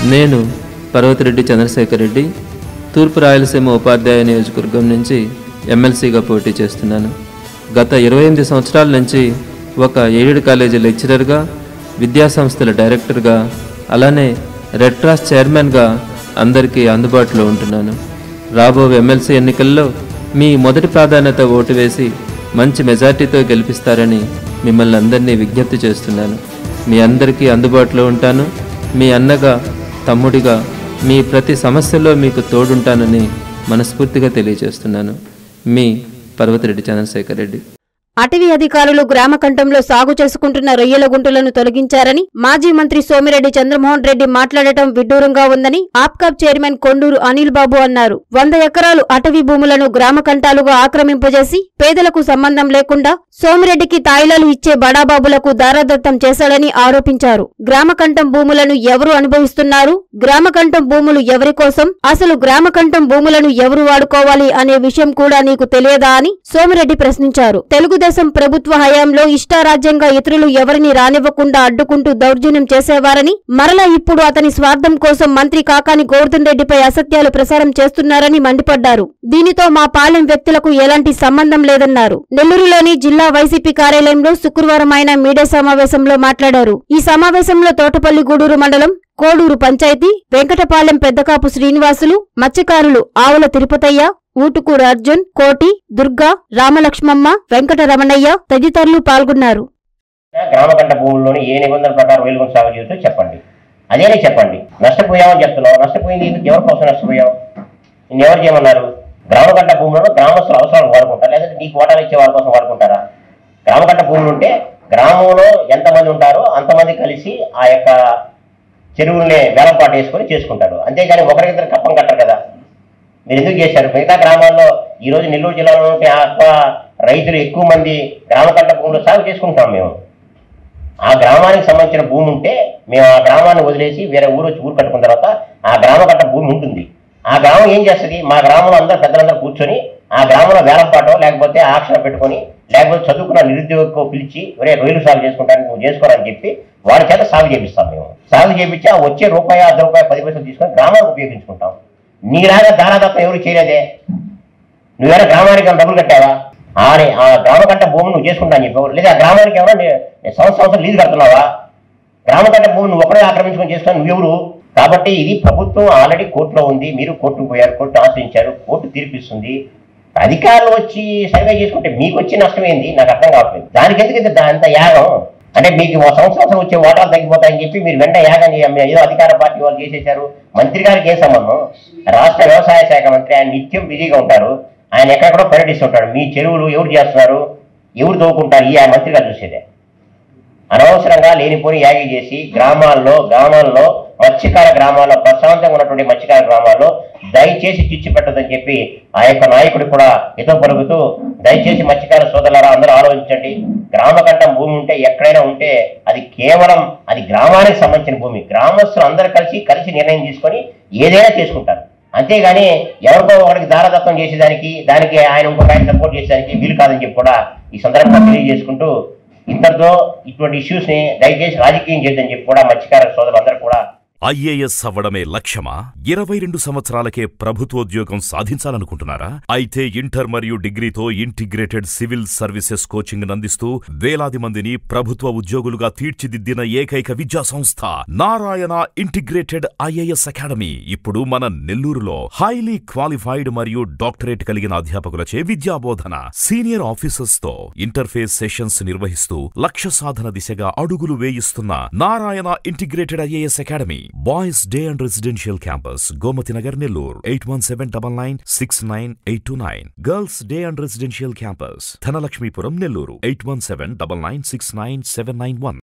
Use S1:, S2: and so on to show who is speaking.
S1: నేను పర్వతిరెడ్డి చంద్రశేఖర్ రెడ్డి తూర్పు రాయలసీమ ఉపాధ్యాయ నియోజకవర్గం నుంచి ఎమ్మెల్సీగా పోటీ చేస్తున్నాను గత ఇరవై ఎనిమిది సంవత్సరాల నుంచి ఒక ఎయిడెడ్ కాలేజీ లెక్చరర్గా విద్యాసంస్థల డైరెక్టర్గా అలానే రెడ్ క్రాస్ చైర్మన్గా అందరికీ అందుబాటులో ఉంటున్నాను రాబో ఎమ్మెల్సీ ఎన్నికల్లో మీ మొదటి ప్రాధాన్యత ఓటు వేసి మంచి మెజార్టీతో గెలిపిస్తారని మిమ్మల్ని అందరినీ విజ్ఞప్తి చేస్తున్నాను మీ అందరికీ అందుబాటులో ఉంటాను మీ అన్నగా తమ్ముడిగా మీ ప్రతి సమస్యలో మీకు తోడుంటానని మనస్ఫూర్తిగా తెలియజేస్తున్నాను మీ పర్వతిరెడ్డి చంద్రశేఖర్ రెడ్డి
S2: అటవీ అధికారులు గ్రామకంఠంలో సాగు చేసుకుంటున్న రొయ్యల గుంటలను తొలగించారని మాజీ మంత్రి సోమిరెడ్డి చంద్రమోహన్ రెడ్డి మాట్లాడటం విడ్డూరంగా ఉందని ఆప్కాబ్ చైర్మన్ కొండూరు అనిల్ బాబు అన్నారు వంద ఎకరాలు అటవీ భూములను గ్రామకంఠాలుగా ఆక్రమింపజేసి పేదలకు సంబంధం లేకుండా సోమిరెడ్డికి తాయిలాలు ఇచ్చే బడాబాబులకు దారాదత్తం చేశాడని ఆరోపించారు గ్రామకంఠం భూములను ఎవరు అనుభవిస్తున్నారు గ్రామకంఠం భూములు ఎవరి కోసం అసలు గ్రామకంఠం భూములను ఎవరు వాడుకోవాలి అనే విషయం కూడా నీకు తెలియదా అని సోమిరెడ్డి ప్రశ్నించారు తెలుగుదేశం ప్రభుత్వ హయాంలో ఇష్టారాజ్యంగా ఇతరులు ఎవరిని రానివ్వకుండా అడ్డుకుంటూ దౌర్జన్యం చేసేవారని మరలా ఇప్పుడు అతని స్వార్థం కోసం మంత్రి కాకాని గోవర్ధన్ రెడ్డిపై అసత్యాలు ప్రసారం చేస్తున్నారని మండిపడ్డారు దీనితో మా పాలెం వ్యక్తులకు ఎలాంటి సంబంధం లేదన్నారు నెల్లూరులోని జిల్లా వైసీపీ కార్యాలయంలో శుక్రవారం ఆయన మీడియా సమావేశంలో మాట్లాడారు ఈ సమావేశంలో తోటపల్లి గూడూరు మండలం కోడూరు పంచాయతీ వెంకటపాలెం పెద్దకాపు శ్రీనివాసులు మత్స్యకారులు ఆవుల తిరుపతయ్య ఊటుకూరు అర్జున్ కోటి దుర్గా రామలక్ష్మమ్మ వెంకట రమణయ్య తదితరులు పాల్గొన్నారు
S3: గ్రామకంట భూముల్లోని ఏ నిబంధనల ప్రకారం వెలుగును సాగు చేయొచ్చో చెప్పండి అదేనే చెప్పండి నష్టపోయామని చెప్తున్నావు నష్టపోయింది ఎందుకు ఎవరి కోసం నష్టపోయావు నిన్ను ఎవరు చేయమన్నారు గ్రామకంట భూములను గ్రామస్తుల అవసరాలు వాడుకుంటారా లేదంటే నీకు ఓటాలు ఇచ్చే వారి కోసం వాడుకుంటారా గ్రామకంట భూములు ఉంటే గ్రామంలో ఎంతమంది ఉంటారో అంతమంది కలిసి ఆ యొక్క చెరువుల్ని వేలంపాటు వేసుకొని చేసుకుంటారు అంతేగాని ఒకరికిద్దరు కప్పం కట్టరు కదా మీరు ఎందుకు చేశారు మిగతా గ్రామాల్లో ఈ రోజు నెల్లూరు జిల్లాలో ఉంటే ఎక్కువ రైతులు ఎక్కువ మంది గ్రామకంట భూములు సాగు చేసుకుంటాం మేము ఆ గ్రామానికి సంబంధించిన భూమి ఉంటే మేము ఆ గ్రామాన్ని వదిలేసి వేరే ఊరు వచ్చి ఊరు కట్టుకున్న తర్వాత ఆ గ్రామకంట భూమి ఉంటుంది ఆ గ్రామం ఏం చేస్తుంది మా గ్రామంలో అందరూ పెద్దలందరూ కూర్చొని ఆ గ్రామంలో వేలంపాటో లేకపోతే ఆక్షణ పెట్టుకొని లేకపోతే చదువుకున్న నిరుద్యోగకు పిలిచి ఒరే రొయ్యలు సాగు చేసుకుంటానికి నువ్వు చేసుకోరని చెప్పి వాడి చేత సాగు చేపిస్తాం మేము సాగు చేపించి ఆ వచ్చే రూపాయి అర్ధ రూపాయి పది పైసలు తీసుకొని గ్రామానికి ఉపయోగించుకుంటాం నీలాగా దారాదత్తం ఎవరు చేయలేదే నువ్వేనా గ్రామానికి ఏమైనా డబ్బులు కట్టావా ఆని ఆ గ్రామకంట భూమి నువ్వు చేసుకుంటా అని చెప్పావు లేదా ఆ గ్రామానికి ఏమైనా నీ- సంవత్సరం సంవత్సరం లీజు కడుతున్నావా గ్రామకంట భూమి నువ్వు ఒకడే ఆక్రమించుకొని చేసుకుని నువ్వెవరు కాబట్టి ఇది ప్రభుత్వం ఆల్రెడీ కోర్టులో ఉంది మీరు కోర్టుకు పోయారు కోర్టు ఆశ్రయించారు కోర్టు తీర్పిస్తుంది అధికారులు వచ్చి సర్వే చేసుకుంటే మీకు వచ్చే నష్టం ఏంది నాకు అర్థం కావట్లేదు దానికి ఎందుకు ఇంత దా- అంత యాగం అంటే మీకు ఒక సంవత్సరం సంవత్సరం వచ్చే ఓటాలు తగ్గిపోతాయని చెప్పి మీరు వెంట యాగం చేయ- ఏదో అధికార పార్టీ వాళ్ళు చేసేశారు మంత్రి గారికి ఏం సంబంధం రాష్ట్ర వ్యవసాయ శాఖ మంత్రి ఆయన నిత్యం బిజీగా ఉంటారు ఆయన ఎక్కడెక్కడో పర్యటిస్తుంటాడు మీ చెరువులు ఎవరు చేస్తున్నారు ఎవరు దోకుంటారు ఈ ఆ మంత్రి గారు చూసేదే అనవసరంగా లేనిపోని యాగి చేసి గ్రామాల్లో గ్రామాల్లో మత్స్యకార గ్రామాల్లో ప్రశాంతంగా ఉన్నటువంటి మత్స్యకార గ్రామాల్లో దయచేసి చిచ్చు పెట్టదని చెప్పి ఆ యొక్క నాయకుడు కూడా హితం పలుకుతూ దయచేసి మత్స్యకార సోదరులారా అందరూ ఆలోచించండి గ్రామకంఠం భూమి ఉంటే ఎక్కడైనా ఉంటే అది కేవలం అది గ్రామానికి సంబంధించిన భూమి గ్రామస్తులు అందరూ కలిసి కలిసి నిర్ణయం తీసుకొని ఏదైనా చేసుకుంటారు అంతేగాని ఎవరికో ఒకరికి దారదత్తం చేసేదానికి దానికి ఆయన ఇంకొక ఆయన సపోర్ట్ చేసేదానికి వీలు కాదని చెప్పి కూడా ఈ సందర్భంగా తెలియజేసుకుంటూ ఇంతటితో ఇటువంటి ఇష్యూస్ ని దయచేసి రాజకీయం చేయొద్దని చెప్పి కూడా మత్స్యకార సోదరులందరూ కూడా
S4: ఐఏఎస్ అవ్వడమే లక్ష్యమా ఇరవై రెండు సంవత్సరాలకే ప్రభుత్వోద్యోగం సాధించాలనుకుంటున్నారా అయితే ఇంటర్ మరియు డిగ్రీతో ఇంటిగ్రేటెడ్ సివిల్ సర్వీసెస్ కోచింగ్ అందిస్తూ వేలాది మందిని ప్రభుత్వ ఉద్యోగులుగా తీర్చిదిద్దిన ఏకైక విద్యా సంస్థ నారాయణ ఇంటిగ్రేటెడ్ ఐఏఎస్ అకాడమీ ఇప్పుడు మన నెల్లూరులో హైలీ క్వాలిఫైడ్ మరియు డాక్టరేట్ కలిగిన అధ్యాపకులచే విద్యాబోధన సీనియర్ ఆఫీసర్స్ తో ఇంటర్ఫేస్ సెషన్స్ నిర్వహిస్తూ లక్ష్య సాధన దిశగా అడుగులు వేయిస్తున్న Narayana integrated IAS academy boys day and residential campus Gomathi Nagar Nellore eight one seven double nine six nine eight two nine girls day and residential campus Dhanalakshmipuram Nellore eight one seven double nine six nine seven nine one